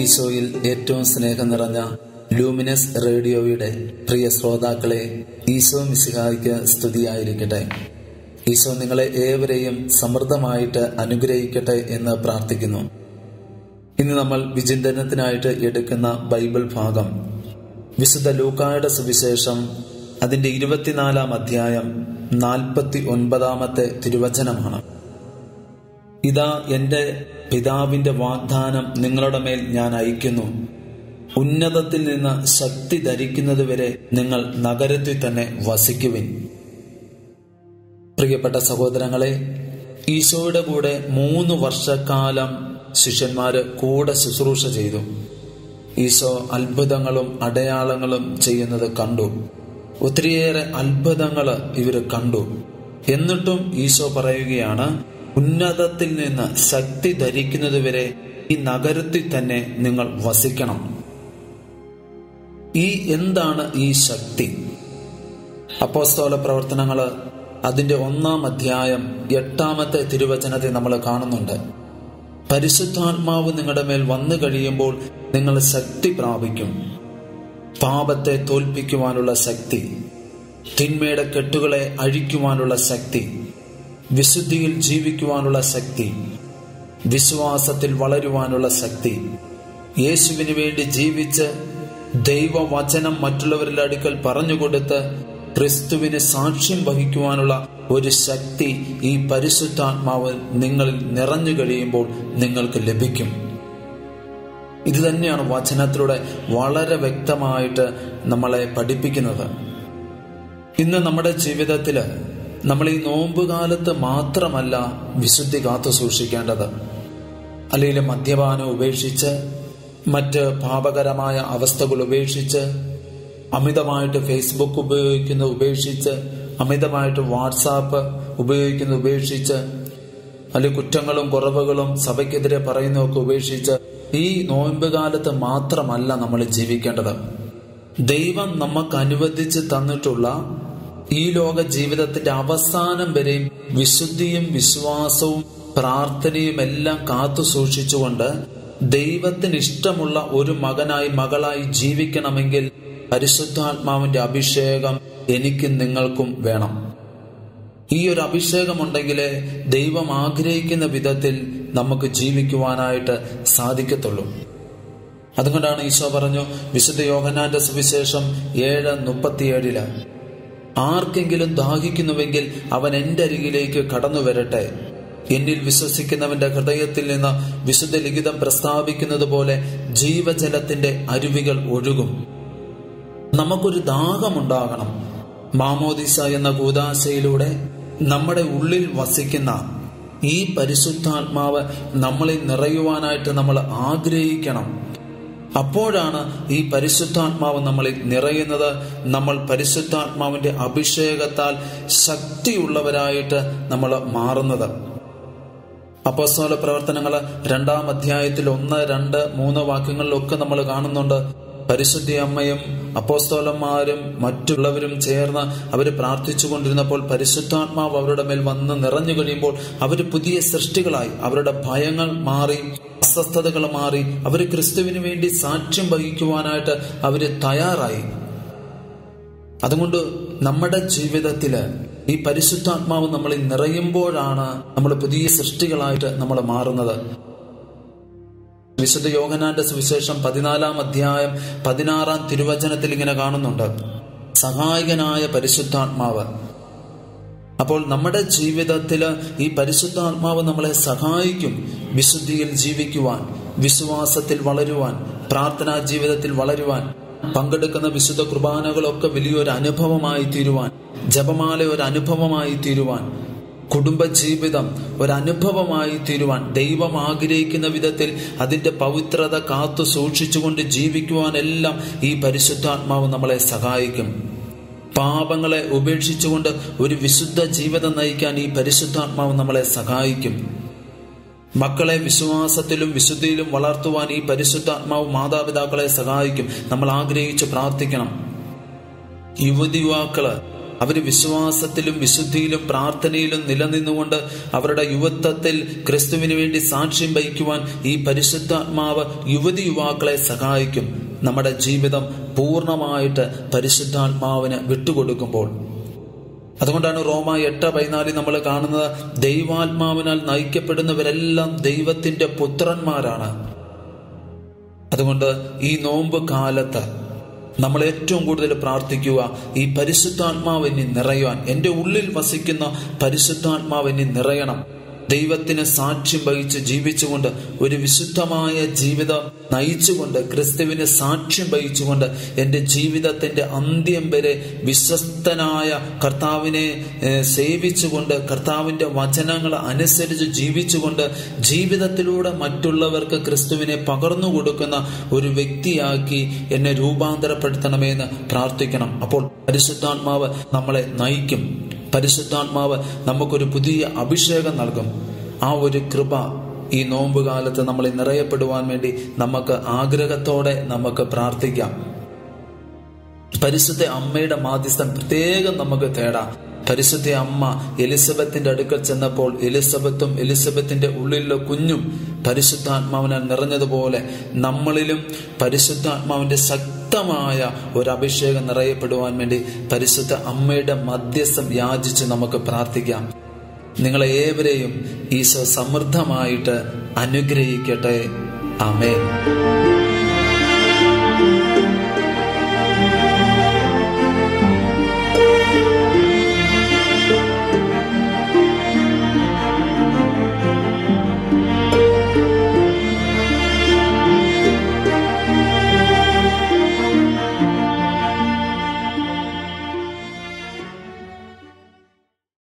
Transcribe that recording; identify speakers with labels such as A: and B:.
A: ഈശോയിൽ ഏറ്റവും സ്നേഹം നിറഞ്ഞ ലൂമിനസ് റേഡിയോയുടെ പ്രിയ ശ്രോതാക്കളെ ഈശോ മിശിഹായ്ക്ക് സ്തുതിയായിരിക്കട്ടെ ഈശോ നിങ്ങളെ ഏവരെയും സമൃദ്ധമായിട്ട് അനുഗ്രഹിക്കട്ടെ എന്ന് പ്രാർത്ഥിക്കുന്നു ഇന്ന് നമ്മൾ വിചിന്തനത്തിനായിട്ട് എടുക്കുന്ന ബൈബിൾ ഭാഗം വിശുദ്ധ ലൂക്കായുടെ സുവിശേഷം അതിന്റെ ഇരുപത്തിനാലാം അധ്യായം നാൽപ്പത്തി ഒൻപതാമത്തെ തിരുവചനമാണ് ഇതാ എന്റെ പിതാവിന്റെ വാഗ്ദാനം നിങ്ങളുടെ മേൽ ഞാൻ അയക്കുന്നു ഉന്നതത്തിൽ നിന്ന് ശക്തി ധരിക്കുന്നതുവരെ നിങ്ങൾ നഗരത്തിൽ തന്നെ വസിക്കുവിൻ പ്രിയപ്പെട്ട സഹോദരങ്ങളെ ഈശോയുടെ കൂടെ മൂന്ന് വർഷക്കാലം ശിഷ്യന്മാര് കൂടെ ശുശ്രൂഷ ചെയ്തു ഈശോ അത്ഭുതങ്ങളും അടയാളങ്ങളും ചെയ്യുന്നത് കണ്ടു ഒത്തിരിയേറെ അത്ഭുതങ്ങൾ ഇവർ കണ്ടു എന്നിട്ടും ഈശോ പറയുകയാണ് ഉന്നതത്തിൽ നിന്ന് ശക്തി ധരിക്കുന്നതുവരെ ഈ നഗരത്തിൽ തന്നെ നിങ്ങൾ വസിക്കണം ഈ എന്താണ് ഈ ശക്തി അപ്പോസ്തോല പ്രവർത്തനങ്ങള് അതിന്റെ ഒന്നാം അധ്യായം എട്ടാമത്തെ തിരുവചനത്തെ നമ്മൾ കാണുന്നുണ്ട് പരിശുദ്ധാത്മാവ് നിങ്ങളുടെ മേൽ വന്നു കഴിയുമ്പോൾ നിങ്ങൾ ശക്തി പ്രാപിക്കും പാപത്തെ തോൽപ്പിക്കുവാനുള്ള ശക്തി തിന്മയുടെ കെട്ടുകളെ അഴിക്കുവാനുള്ള ശക്തി വിശുദ്ധിയിൽ ജീവിക്കുവാനുള്ള ശക്തി വിശ്വാസത്തിൽ വളരുവാനുള്ള ശക്തി യേശുവിന് വേണ്ടി ജീവിച്ച് ദൈവവചനം മറ്റുള്ളവരുടെ അടുക്കൽ പറഞ്ഞുകൊടുത്ത് ക്രിസ്തുവിന് സാക്ഷ്യം വഹിക്കുവാനുള്ള ഒരു ശക്തി ഈ പരിശുദ്ധാത്മാവ് നിങ്ങളിൽ നിറഞ്ഞു കഴിയുമ്പോൾ നിങ്ങൾക്ക് ലഭിക്കും ഇത് തന്നെയാണ് വചനത്തിലൂടെ വളരെ വ്യക്തമായിട്ട് നമ്മളെ പഠിപ്പിക്കുന്നത് ഇന്ന് നമ്മുടെ ജീവിതത്തില് നമ്മൾ ഈ നോമ്പുകാലത്ത് മാത്രമല്ല വിശുദ്ധി കാത്തു സൂക്ഷിക്കേണ്ടത് അല്ലെങ്കിൽ മദ്യപാനം ഉപേക്ഷിച്ച് മറ്റ് പാപകരമായ അവസ്ഥകൾ ഉപേക്ഷിച്ച് അമിതമായിട്ട് ഫേസ്ബുക്ക് ഉപയോഗിക്കുന്നത് ഉപേക്ഷിച്ച് അമിതമായിട്ട് വാട്സാപ്പ് ഉപയോഗിക്കുന്നത് ഉപേക്ഷിച്ച് അല്ലെങ്കിൽ കുറ്റങ്ങളും കുറവുകളും സഭയ്ക്കെതിരെ പറയുന്നതൊക്കെ ഉപേക്ഷിച്ച് ഈ നോയമ്പ് കാലത്ത് മാത്രമല്ല നമ്മൾ ജീവിക്കേണ്ടത് ദൈവം നമുക്ക് അനുവദിച്ച് തന്നിട്ടുള്ള ഈ ലോക ജീവിതത്തിന്റെ അവസാനം വരെയും വിശുദ്ധിയും വിശ്വാസവും പ്രാർത്ഥനയും എല്ലാം കാത്തു സൂക്ഷിച്ചുകൊണ്ട് ദൈവത്തിന് ഇഷ്ടമുള്ള ഒരു മകനായി മകളായി ജീവിക്കണമെങ്കിൽ പരിശുദ്ധാത്മാവിന്റെ അഭിഷേകം എനിക്കും നിങ്ങൾക്കും വേണം ഈ ഒരു അഭിഷേകം ഉണ്ടെങ്കിൽ ദൈവം ആഗ്രഹിക്കുന്ന വിധത്തിൽ നമുക്ക് ജീവിക്കുവാനായിട്ട് സാധിക്കത്തുള്ളൂ അതുകൊണ്ടാണ് ഈശോ പറഞ്ഞു വിശുദ്ധ യോഹനാന്റെ സുവിശേഷം ഏഴ് മുപ്പത്തിയേഴില് ആർക്കെങ്കിലും ദാഹിക്കുന്നുവെങ്കിൽ അവൻ എന്റെ അരികിലേക്ക് കടന്നു വരട്ടെ എന്നിൽ വിശ്വസിക്കുന്നവന്റെ ഹൃദയത്തിൽ നിന്ന് വിശുദ്ധ ലിഖിതം പ്രസ്താവിക്കുന്നത് പോലെ ജീവജലത്തിന്റെ അരുവികൾ ഒഴുകും നമുക്കൊരു ദാഹമുണ്ടാകണം മാമോദിസ എന്ന കൂതാശയിലൂടെ നമ്മുടെ ഉള്ളിൽ വസിക്കുന്ന ഈ പരിശുദ്ധാത്മാവ് നമ്മളിൽ നിറയുവാനായിട്ട് നമ്മൾ ആഗ്രഹിക്കണം അപ്പോഴാണ് ഈ പരിശുദ്ധാത്മാവ് നമ്മളിൽ നിറയുന്നത് നമ്മൾ പരിശുദ്ധാത്മാവിന്റെ അഭിഷേകത്താൽ ശക്തിയുള്ളവരായിട്ട് നമ്മൾ മാറുന്നത് അപ്പോസ്തോല പ്രവർത്തനങ്ങൾ രണ്ടാം അധ്യായത്തിൽ ഒന്ന് രണ്ട് മൂന്ന് വാക്യങ്ങളിലൊക്കെ നമ്മൾ കാണുന്നുണ്ട് പരിശുദ്ധി അമ്മയും അപ്പോസ്തോലന്മാരും മറ്റുള്ളവരും ചേർന്ന് അവർ പ്രാർത്ഥിച്ചു കൊണ്ടിരുന്നപ്പോൾ പരിശുദ്ധാത്മാവ് അവരുടെ മേൽ വന്ന് നിറഞ്ഞു കഴിയുമ്പോൾ അവർ പുതിയ സൃഷ്ടികളായി അവരുടെ ഭയങ്ങൾ മാറി അസ്വസ്ഥതകൾ മാറി അവർ ക്രിസ്തുവിന് വേണ്ടി സാക്ഷ്യം വഹിക്കുവാനായിട്ട് അവര് തയ്യാറായി അതുകൊണ്ട് നമ്മുടെ ജീവിതത്തില് ഈ പരിശുദ്ധാത്മാവ് നമ്മളിൽ നിറയുമ്പോഴാണ് നമ്മൾ പുതിയ സൃഷ്ടികളായിട്ട് നമ്മൾ മാറുന്നത് വിശുദ്ധ യോഗനാന്റെ സുവിശേഷം പതിനാലാം അധ്യായം പതിനാറാം തിരുവചനത്തിൽ ഇങ്ങനെ കാണുന്നുണ്ട് സഹായകനായ പരിശുദ്ധാത്മാവ് അപ്പോൾ നമ്മുടെ ജീവിതത്തിൽ ഈ പരിശുദ്ധാത്മാവ് നമ്മളെ സഹായിക്കും വിശുദ്ധിയിൽ ജീവിക്കുവാൻ വിശ്വാസത്തിൽ വളരുവാൻ പ്രാർത്ഥനാ ജീവിതത്തിൽ വളരുവാൻ പങ്കെടുക്കുന്ന വിശുദ്ധ കുർബാനകളൊക്കെ വലിയൊരു അനുഭവമായി തീരുവാൻ ജപമാല ഒരു അനുഭവമായി തീരുവാൻ കുടുംബജീവിതം ഒരനുഭവമായി തീരുവാൻ ദൈവം ആഗ്രഹിക്കുന്ന വിധത്തിൽ അതിന്റെ പവിത്രത കാത്തു സൂക്ഷിച്ചുകൊണ്ട് ജീവിക്കുവാനെല്ലാം ഈ പരിശുദ്ധാത്മാവ് നമ്മളെ സഹായിക്കും പാപങ്ങളെ ഉപേക്ഷിച്ചുകൊണ്ട് ഒരു വിശുദ്ധ ജീവിതം നയിക്കാൻ ഈ പരിശുദ്ധാത്മാവ് നമ്മളെ സഹായിക്കും മക്കളെ വിശ്വാസത്തിലും വിശുദ്ധിയിലും വളർത്തുവാൻ ഈ പരിശുദ്ധാത്മാവ് മാതാപിതാക്കളെ സഹായിക്കും നമ്മൾ ആഗ്രഹിച്ച് പ്രാർത്ഥിക്കണം യുവതി യുവാക്കള് അവർ വിശ്വാസത്തിലും വിശുദ്ധിയിലും പ്രാർത്ഥനയിലും നിലനിന്നുകൊണ്ട് അവരുടെ യുവത്വത്തിൽ ക്രിസ്തുവിന് വേണ്ടി സാക്ഷ്യം വഹിക്കുവാൻ ഈ പരിശുദ്ധാത്മാവ് യുവതി യുവാക്കളെ സഹായിക്കും നമ്മുടെ ജീവിതം പൂർണ്ണമായിട്ട് പരിശുദ്ധാത്മാവിന് വിട്ടുകൊടുക്കുമ്പോൾ അതുകൊണ്ടാണ് റോമ എട്ട് പതിനാലിൽ നമ്മൾ കാണുന്നത് ദൈവാത്മാവിനാൽ നയിക്കപ്പെടുന്നവരെല്ലാം ദൈവത്തിന്റെ പുത്രന്മാരാണ് അതുകൊണ്ട് ഈ നോമ്പ് കാലത്ത് നമ്മൾ ഏറ്റവും കൂടുതൽ പ്രാർത്ഥിക്കുക ഈ പരിശുദ്ധാത്മാവ് എന്നി നിറയുവാൻ എൻ്റെ ഉള്ളിൽ വസിക്കുന്ന പരിശുദ്ധാത്മാവ് എന്നി നിറയണം ദൈവത്തിന് സാക്ഷ്യം വഹിച്ച് ജീവിച്ചുകൊണ്ട് ഒരു വിശുദ്ധമായ ജീവിതം നയിച്ചുകൊണ്ട് ക്രിസ്തുവിന് സാക്ഷ്യം വഹിച്ചുകൊണ്ട് എൻ്റെ ജീവിതത്തിന്റെ അന്ത്യം വരെ വിശ്വസ്തനായ കർത്താവിനെ ഏഹ്, സേവിച്ചുകൊണ്ട് കർത്താവിന്റെ വചനങ്ങൾ അനുസരിച്ച് ജീവിച്ചുകൊണ്ട് ജീവിതത്തിലൂടെ മറ്റുള്ളവർക്ക് ക്രിസ്തുവിനെ പകർന്നു കൊടുക്കുന്ന ഒരു വ്യക്തിയാക്കി എന്നെ രൂപാന്തരപ്പെടുത്തണമെന്ന് പ്രാർത്ഥിക്കണം അപ്പോൾ പരിശുദ്ധാത്മാവ് നമ്മളെ നയിക്കും പരിശുദ്ധാത്മാവ് നമുക്കൊരു പുതിയ അഭിഷേകം നൽകും ആ ഒരു കൃപ ഈ നോമ്പ് കാലത്ത് നമ്മളെ നിറയപ്പെടുവാൻ വേണ്ടി നമുക്ക് ആഗ്രഹത്തോടെ നമുക്ക് പ്രാർത്ഥിക്കാം പരിശുദ്ധ അമ്മയുടെ മാധ്യസ്ഥം പ്രത്യേകം നമുക്ക് തേടാം പരിശുദ്ധ അമ്മ എലിസബത്തിന്റെ അടുക്കൽ ചെന്നപ്പോൾ എലിസബത്തും എലിസബത്തിന്റെ ഉള്ളിലുള്ള കുഞ്ഞും പരിശുദ്ധാത്മാവിനാൽ നിറഞ്ഞതുപോലെ നമ്മളിലും പരിശുദ്ധാത്മാവിന്റെ ശക്തമായ ഒരു അഭിഷേകം നിറയപ്പെടുവാൻ വേണ്ടി പരിശുദ്ധ അമ്മയുടെ മധ്യസ്ഥം യാചിച്ച് നമുക്ക് പ്രാർത്ഥിക്കാം നിങ്ങളെ ഏവരെയും ഈശോ സമൃദ്ധമായിട്ട് അനുഗ്രഹിക്കട്ടെ ആമേൻ